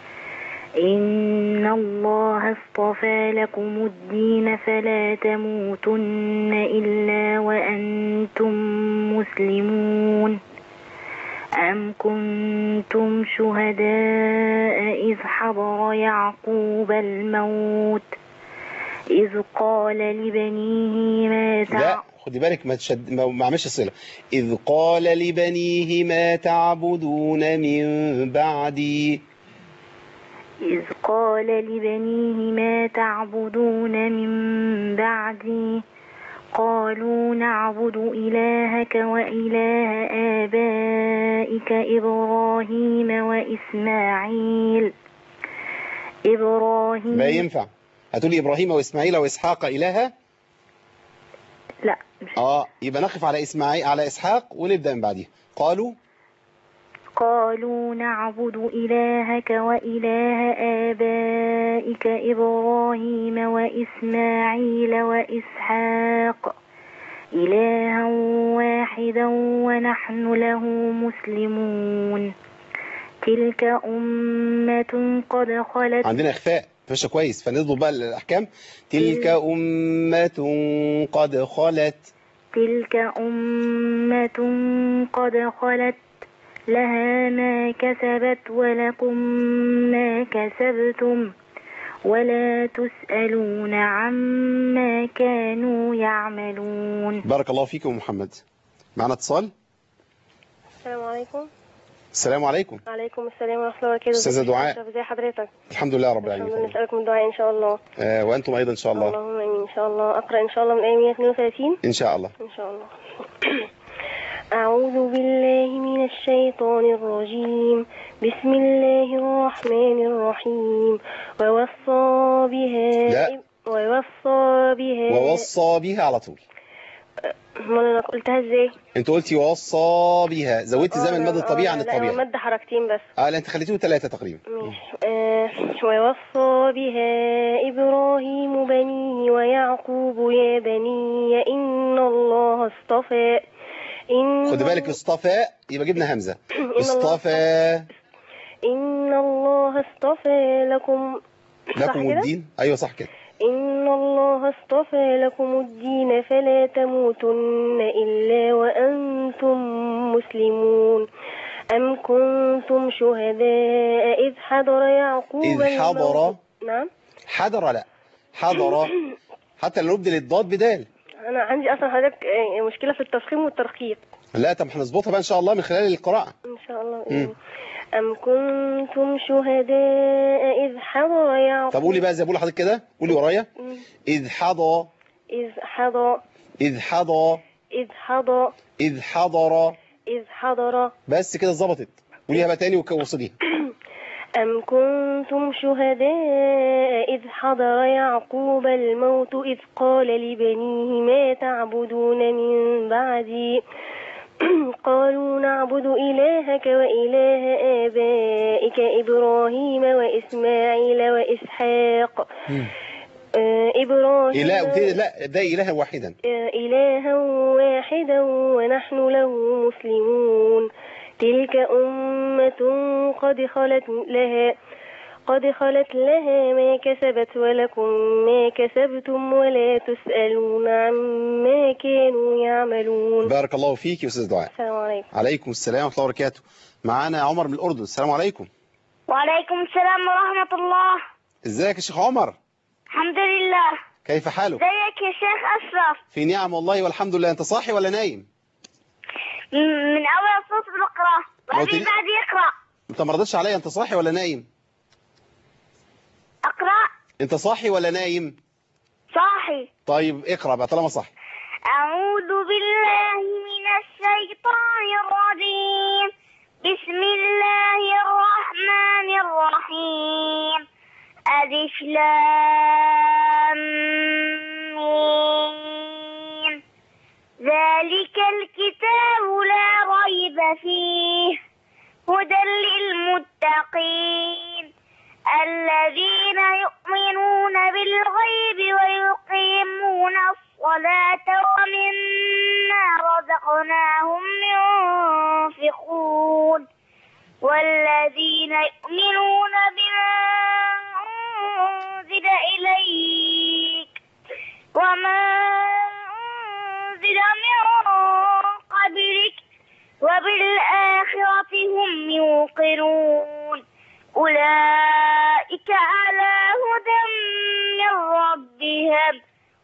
إن الله اصطفى لكم الدين فلا تموتن إلا وأنتم مسلمون أم كنتم شهداء إذ حضر يعقوب الموت إذ قال لبنيه ما لا تعبدون خدي بالك ما تشد ما ما عملش صله اذ قال لبنيه ما تعبدون من بعدي إذ قال لبنيه ما تعبدون من بعدي قالوا نعبد إلهك وإله آبائك إبراهيم وإسماعيل إبراهيم ما ينفع هتقولي ابراهيم واسماعيل واسحاق الها لا اه يبقى نقف على اسماعيل على اسحاق ونبدا من بعديها قالوا قالوا نعبد إلهك وإله آبائك إبراهيم وإسماعيل وإسحاق إلها واحدا ونحن له مسلمون تلك أمة قد خلت عندنا اخفاء ماشيه كويس فنضبط بقى الاحكام تلك امه قد خلت تلك أمة قد خلت لها ما كسبت ولكم ما كسبتم ولا تسألون عما كانوا يعملون بارك الله فيكم محمد معنا اتصال السلام عليكم السلام عليكم وعليكم السلام ورحمة الله وبركاته أستاذة ازيك يا دعاء. أشرف؟ ازي حضرتك الحمد لله رب الحمد لله العالمين نسألكم الدعاء إن شاء الله آه وانتم ايضا ان شاء الله اللهم آمين إن شاء الله أقرأ إن شاء الله من آية 132 ان شاء الله إن شاء الله أعوذ بالله من الشيطان الرجيم بسم الله الرحمن الرحيم ووصى بها لا. ووصى بها ووصى بها على طول ما أنا قلتها إزاي؟ انت قلتي وصى بها زودتي زمن المد الطبيعي عن لا هو الطبيعي مد حركتين بس اه لا انت خليتيه ثلاثه تقريبا آه، ووصى بها إبراهيم بنيه ويعقوب يا بني إن الله اصطفى إن خد بالك اصطفى يبقى جبنا همزه الله اصطفى إن الله اصطفى لكم صح لكم كده؟ الدين ايوه صح كده إن الله اصطفى لكم الدين فلا تموتن إلا وأنتم مسلمون أم كنتم شهداء إذ حضر يعقوب إذ حضر الموت- نعم حضر لا حضر حتى لو نبدل الضاد بدال أنا عندي أصلا حضرتك آه، مشكلة في التفخيم والترقيق لا طب هنظبطها بقى ان شاء الله من خلال القراءه إن شاء الله مم. أم كنتم شهداء إذ حضر يعقوب طب قولي بقى زي ما بقول لحضرتك كده قولي ورايا مم. اذ حضر إذ حضر اذ حضر إذ حضر اذ حضر إذ حضر بس كده ظبطت قوليها بقى تاني ووصليها أم كنتم شهداء إذ حضر يعقوب الموت إذ قال لبنيه ما تعبدون من بعدي قالوا نعبد إلهك وإله آبائك إبراهيم وإسماعيل وإسحاق آه، إبراهيم اله وبتدي- لا ده اله واحدا آه، إلها واحدا ونحن له مسلمون تلك أمة قد خلت لها قد خلت لها ما كسبت ولكم ما كسبتم ولا تسألون عما كانوا يعملون بارك الله فيك يا استاذ دعاء السلام عليكم عليكم السلام ورحمه الله وبركاته معانا عمر من الاردن السلام عليكم وعليكم السلام ورحمة الله ازيك يا شيخ عمر الحمد لله كيف حالك ازيك يا شيخ أشرف في نعم والله والحمد لله انت صاحي ولا نايم م- من أول صوت بنقرأ ما وبعدين قلتلي- بعد يقرأ انت ما رضيتش عليا انت صاحي ولا نايم أقرأ انت صاحي ولا نايم صاحي طيب اقرا بقى طالما صح أعوذ بالله من الشيطان الرجيم بسم الله الرحمن الرحيم ألف لام ميم ذلك الكتاب لا ريب فيه هدى للمتقين الذين يؤمنون بالغيب ويقيمون الصلاة ومما رزقناهم ينفقون والذين يؤمنون بما أنزل إليك وما أنزل من قبلك وبالآخرة هم يوقنون أولئك على هدى من ربهم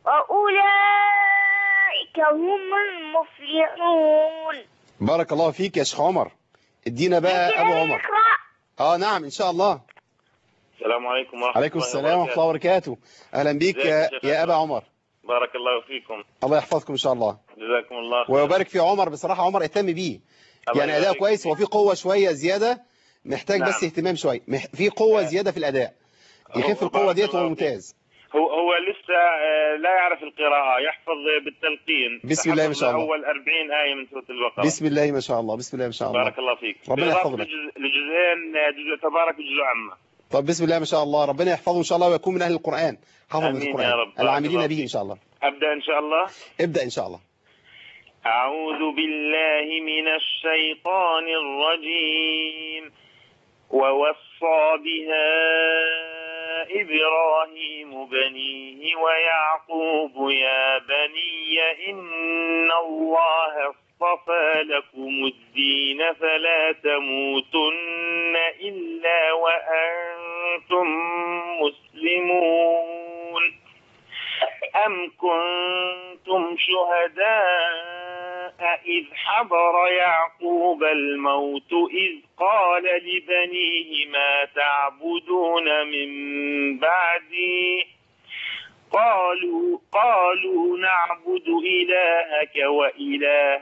وأولئك هم المفلحون بارك الله فيك يا شيخ عمر ادينا بقى ابو عمر اه نعم ان شاء الله السلام عليكم ورحمة عليكم الله السلام ورحمه الله وبركاته اهلا بيك ازيك يا يا, شيخ يا ابا أشرف؟ عمر بارك الله فيكم الله يحفظكم ان شاء الله جزاكم الله خير ويبارك في عمر بصراحه عمر اهتم بيه الله يعني اداء يبارك كويس هو في قوه شويه زياده محتاج نعم. بس اهتمام شويه مح- في قوه زياده في الاداء يخف القوه بارك ديت الله وهو فيك. ممتاز هو هو لسه آه، لا يعرف القراءة يحفظ بالتلقين بسم الله ما تحفظ شاء الله. أول 40 آية من سورة البقرة بسم الله ما شاء الله بسم الله ما شاء الله بارك الله فيك ربنا بالإضافة يحفظك. لجزء- لجزئين آه، جزء تبارك وجزء عامة طب بسم الله ما شاء الله ربنا يحفظه ان شاء الله ويكون من اهل القران حفظ آمين يا القران رب. بارك العاملين الله به فيك. ان شاء الله أبدأ إن شاء الله ابدا ان شاء الله أعوذ بالله من الشيطان الرجيم ووصى بها إبراهيم بنيه ويعقوب يا بني إن الله اصطفى لكم الدين فلا تموتن إلا وأنتم مسلمون أم كنتم شهداء إذ حضر يعقوب الموت إذ قال لبنيه ما تعبدون من بعدي قالوا قالوا نعبد إلهك وإله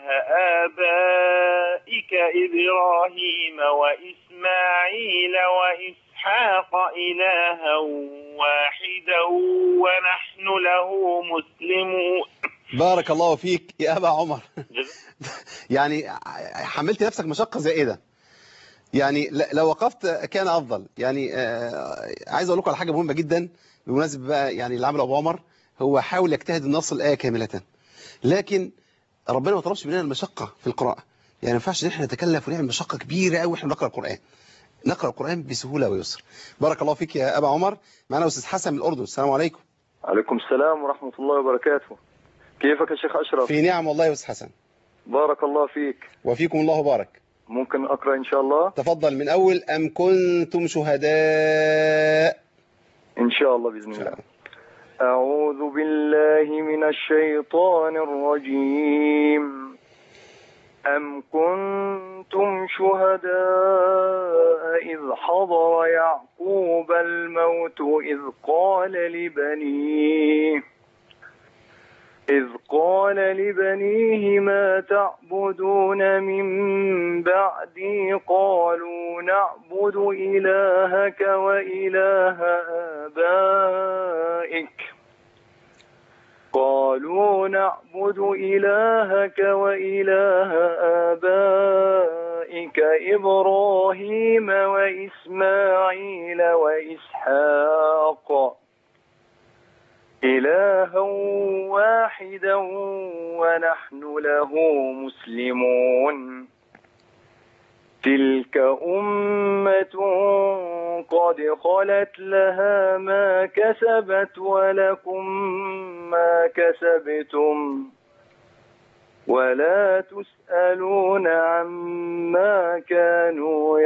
آبائك إبراهيم وإسماعيل وإسحاق إلها واحدا ونحن له مسلمون بارك الله فيك يا أبا عمر يعني حملت نفسك مشقة زائدة يعني ل- لو وقفت كان أفضل يعني آه، عايز أقول لكم على حاجة مهمة جدا بمناسبة بقى يعني اللي عمله أبو عمر هو حاول يجتهد أن يصل الآية كاملة لكن ربنا ما طلبش مننا المشقة في القراءة يعني ما ينفعش ان احنا نتكلف ونعمل مشقة كبيرة قوي واحنا بنقرأ القرآن نقرأ القرآن بسهولة ويسر بارك الله فيك يا أبا عمر معنا أستاذ حسن من الأردن السلام عليكم عليكم السلام ورحمة الله وبركاته كيفك يا شيخ أشرف في نعم والله يا أستاذ حسن بارك الله فيك وفيكم الله بارك ممكن أقرأ إن شاء الله تفضل من أول أم كنتم شهداء إن شاء الله بإذن الله أعوذ بالله من الشيطان الرجيم أم كنتم شهداء إذ حضر يعقوب الموت إذ قال لبنيه إذ قال لبنيه ما تعبدون من بعدي قالوا نعبد إلهك وإله آبائك قالوا نعبد إلهك وإله آبائك إبراهيم وإسماعيل وإسحاق إلها واحدا ونحن له مسلمون تلك أمة قد خلت لها ما كسبت ولكم ما كسبتم ولا تسألون عما كانوا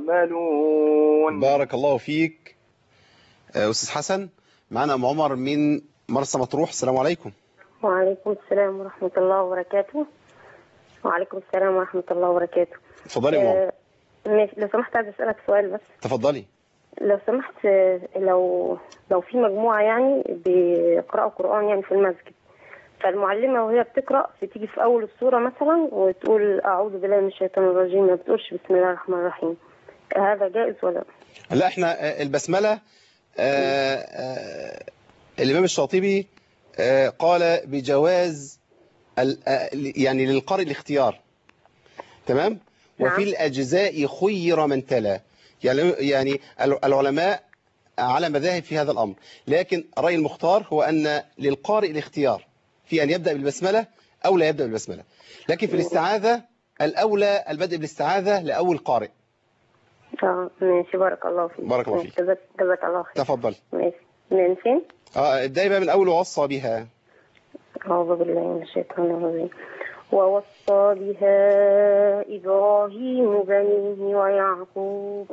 يعملون بارك الله فيك آه، أستاذ حسن معنا أم عمر من مرسى مطروح السلام عليكم وعليكم السلام ورحمة الله وبركاته وعليكم السلام ورحمة الله وبركاته اتفضلي يا أم عمر آه، ماشي لو سمحت عايز أسألك سؤال بس تفضلي لو سمحت آه، لو لو في مجموعة يعني بيقرأوا قرآن يعني في المسجد فالمعلمة وهي بتقرأ بتيجي في أول السورة مثلا وتقول أعوذ بالله من الشيطان الرجيم ما بتقولش بسم الله الرحمن الرحيم هذا جائز ولا لا؟ لا احنا آه، البسملة آه، آه، الإمام الشاطبي آه، قال بجواز ال- آه، يعني للقارئ الاختيار تمام وفي الأجزاء خير من تلا يعني يعني العلماء على مذاهب في هذا الأمر لكن رأي المختار هو أن للقارئ الاختيار في أن يبدأ بالبسملة أو لا يبدأ بالبسملة لكن في الاستعاذة الأولى البدء بالاستعاذة لأول قارئ اه ماشي بارك الله فيك بارك الله ماشي، فيك. جزاك جزاك الله خير تفضل ماشي من فين؟ اه ابدأي بقى من أول وصى بها أعوذ بالله من الشيطان الرجيم ووصى بها إبراهيم بنيه ويعقوب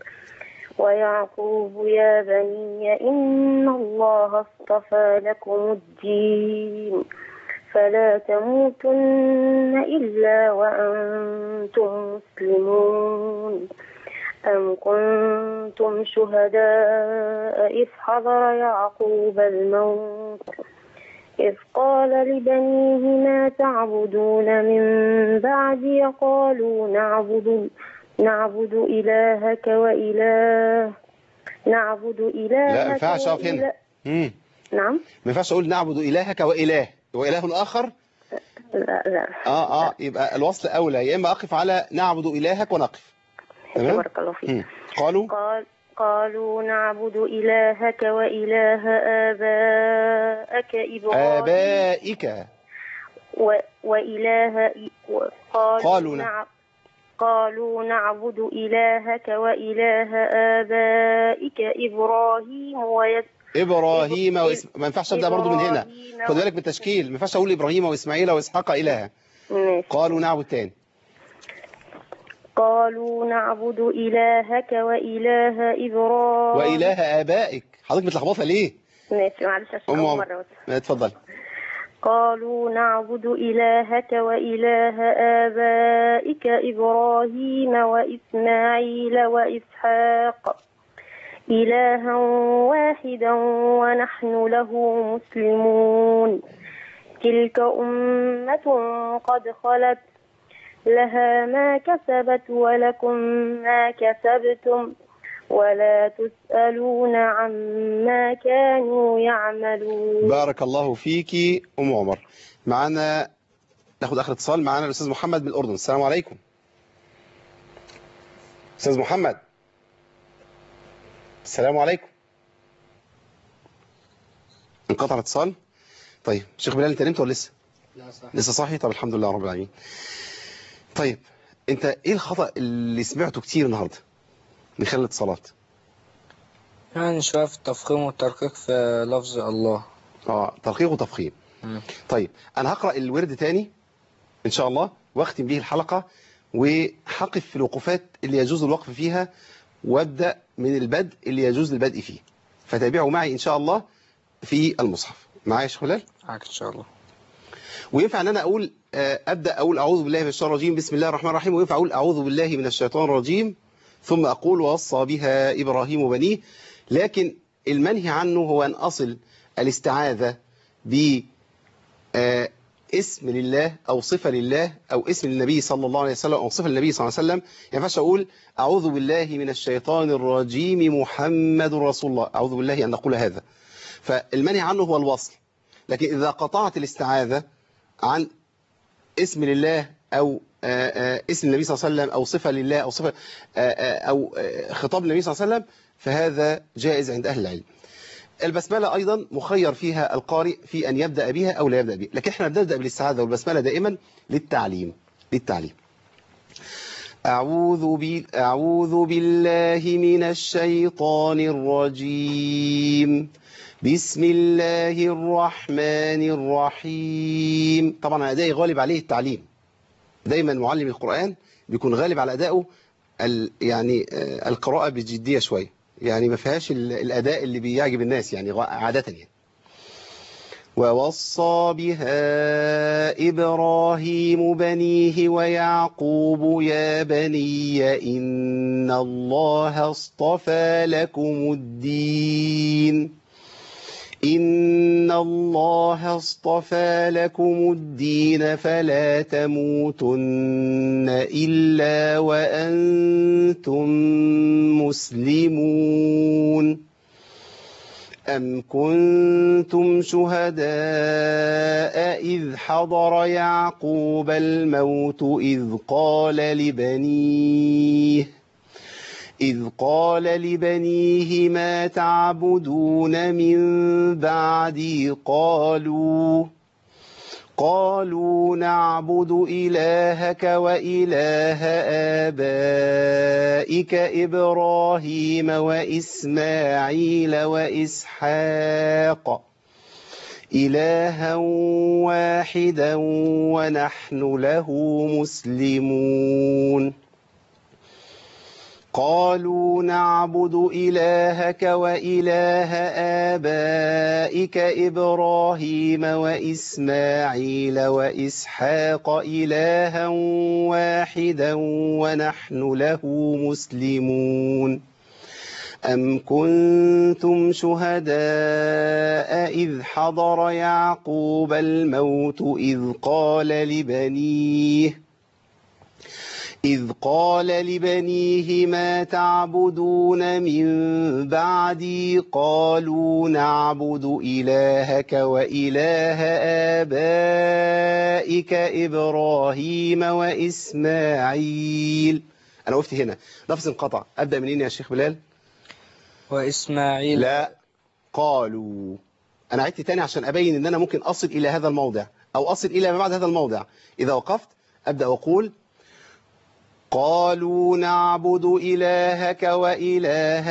ويعقوب يا بني إن الله اصطفى لكم الدين فلا تموتن إلا وأنتم مسلمون أم كنتم شهداء إذ حضر يعقوب الموت إذ قال لبنيه ما تعبدون من بعدي قالوا نعبد نعبد إلهك وإله نعبد إلهك لا ما ينفعش أقف وإله- هنا مم. نعم ما ينفعش أقول نعبد إلهك وإله وإله آخر لا لا اه اه يبقى الوصل أولى يا إما أقف على نعبد إلهك ونقف تمام بارك الله فيك مم. قالوا قال قالوا نعبد إلهك وإله آبائك إبراهيم آبائك و... وإله و... قالوا, قالوا نعم. نع... قالوا نعبد إلهك وإله آبائك إبراهيم ويس... ابراهيم واسم ما ينفعش ابدا برضو من هنا إبراهيم خد بالك من التشكيل ما ينفعش اقول ابراهيم واسماعيل واسحاق الها ماشي قالوا نعبد تاني قالوا نعبد إلهك وإله إبراهيم واله ابائك حضرتك متلخبطه ليه ماشي معلش عشان ام أول عمر مرة بس. اتفضل قالوا نعبد إلهك وإله آبائك إبراهيم وإسماعيل وإسحاق إلها واحدا ونحن له مسلمون تلك أمة قد خلت لها ما كسبت ولكم ما كسبتم ولا تسألون عما كانوا يعملون بارك الله فيكي ام عمر معانا ناخد اخر اتصال معانا الاستاذ محمد من الاردن السلام عليكم استاذ محمد السلام عليكم انقطع الاتصال طيب شيخ بلال انت نمت ولا لسه لا صح لسه صاحي طب الحمد لله رب العالمين طيب انت ايه الخطأ اللي سمعته كتير النهارده من خلال الاتصالات يعني شوية في التفخيم والترقيق في لفظ الله اه ترقيق وتفخيم مم. طيب انا هقرأ الورد تاني ان شاء الله واختم به الحلقة وهقف في الوقوفات اللي يجوز الوقف فيها وابدأ من البدء اللي يجوز البدء فيه فتابعوا معي ان شاء الله في المصحف معايا يا شيخ هلال معاك إن شاء الله وينفع ان انا اقول آه، ابدا اقول اعوذ بالله من الشيطان الرجيم بسم الله الرحمن الرحيم وينفع اقول اعوذ بالله من الشيطان الرجيم ثم اقول وصى بها ابراهيم بنيه لكن المنهي عنه هو ان اصل الاستعاذه ب آه، اسم لله او صفه لله او اسم للنبي صلى الله عليه وسلم او صفه للنبي صلى الله عليه وسلم ما ينفعش اقول اعوذ بالله من الشيطان الرجيم محمد رسول الله اعوذ بالله ان نقول هذا فالمنهي عنه هو الوصل لكن اذا قطعت الاستعاذه عن اسم لله أو آه، آه، اسم النبي صلى الله عليه وسلم أو صفة لله أو صفة آه، آه، أو آه، خطاب النبي صلى الله عليه وسلم فهذا جائز عند أهل العلم البسملة أيضا مخير فيها القارئ في أن يبدأ بها أو لا يبدأ بها لكن احنا بنبدأ بالاستعاذة والبسملة دائما للتعليم للتعليم أعوذ, بي أعوذ بالله من الشيطان الرجيم بسم الله الرحمن الرحيم طبعا أدائي غالب عليه التعليم دايما معلم القرآن بيكون غالب على أدائه ال يعني آه، القراءة بجدية شوية يعني ما فيهاش ال- الأداء اللي بيعجب الناس يعني غا- عادة يعني ووصى بها إبراهيم بنيه ويعقوب يا بني إن الله اصطفى لكم الدين إن الله اصطفى لكم الدين فلا تموتن إلا وأنتم مسلمون أم كنتم شهداء إذ حضر يعقوب الموت إذ قال لبنيه إذ قال لبنيه ما تعبدون من بعدي قالوا قالوا نعبد إلهك وإله آبائك إبراهيم وإسماعيل وإسحاق إلها واحدا ونحن له مسلمون قالوا نعبد إلهك وإله آبائك إبراهيم وإسماعيل وإسحاق إلها واحدا ونحن له مسلمون أم كنتم شهداء إذ حضر يعقوب الموت إذ قال لبنيه إذ قال لبنيه ما تعبدون من بعدي قالوا نعبد إلهك وإله آبائك إبراهيم وإسماعيل أنا وقفت هنا لفظ انقطع أبدأ منين يا شيخ بلال وإسماعيل لا قالوا أنا عدت تاني عشان أبين أن أنا ممكن أصل إلى هذا الموضع أو أصل إلى ما بعد هذا الموضع إذا وقفت أبدأ أقول قالوا نعبد إلهك وإله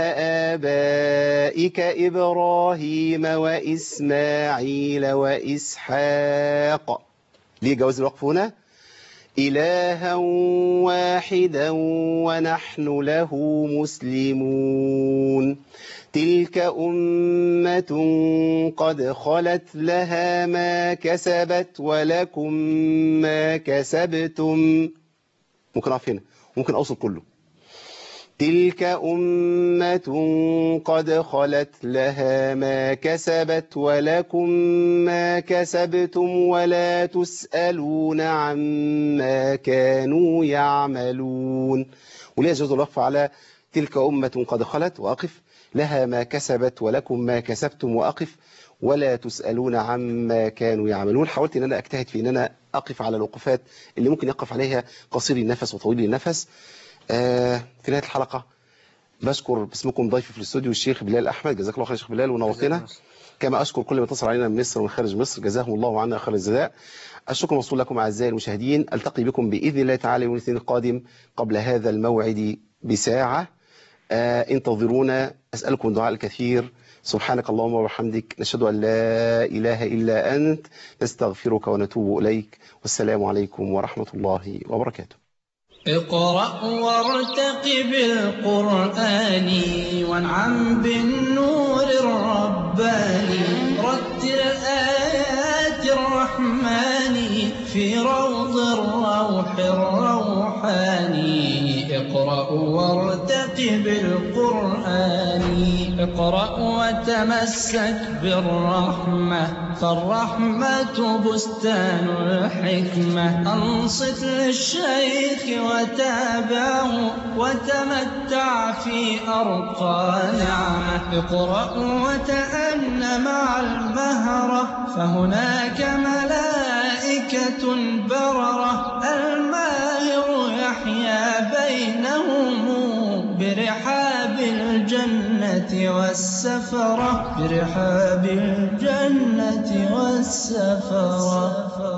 آبائك إبراهيم وإسماعيل وإسحاق ليه جواز الوقف هنا إلها واحدا ونحن له مسلمون تلك أمة قد خلت لها ما كسبت ولكم ما كسبتم ممكن أقف هنا ممكن أوصل كله تلك أمة قد خلت لها ما كسبت ولكم ما كسبتم ولا تسألون عما كانوا يعملون وليه يجوز الوقف على تلك أمة قد خلت وأقف لها ما كسبت ولكم ما كسبتم وأقف ولا تسألون عما كانوا يعملون حاولت ان انا اجتهد في ان انا اقف على الوقفات اللي ممكن يقف عليها قصير النفس وطويل النفس آه في نهاية الحلقة بشكر باسمكم ضيفي في الاستوديو الشيخ بلال احمد جزاك الله خير يا شيخ بلال ونورتنا كما اشكر كل من اتصل علينا من مصر ومن خارج مصر جزاهم الله عنا خير الجزاء الشكر موصول لكم اعزائي المشاهدين التقي بكم باذن الله تعالى يوم الاثنين القادم قبل هذا الموعد بساعه آه انتظرونا اسالكم الدعاء الكثير سبحانك اللهم وبحمدك نشهد أن لا إله إلا أنت نستغفرك ونتوب إليك والسلام عليكم ورحمة الله وبركاته اقرأ وارتقب القرآن وانعم بالنور الرباني رتل آيات الرحمن في روض الروح الروحاني اقرأ وارتقب القرآن اقرأ وتمسك بالرحمة فالرحمة بستان الحكمة أنصت للشيخ وتابعه وتمتع في أرقى نعمة اقرأ وتأن مع المهرة فهناك ملائكة بررة الماهر يحيا بينهم برحاب الجنة والسفرة برحاب الجنة والسفرة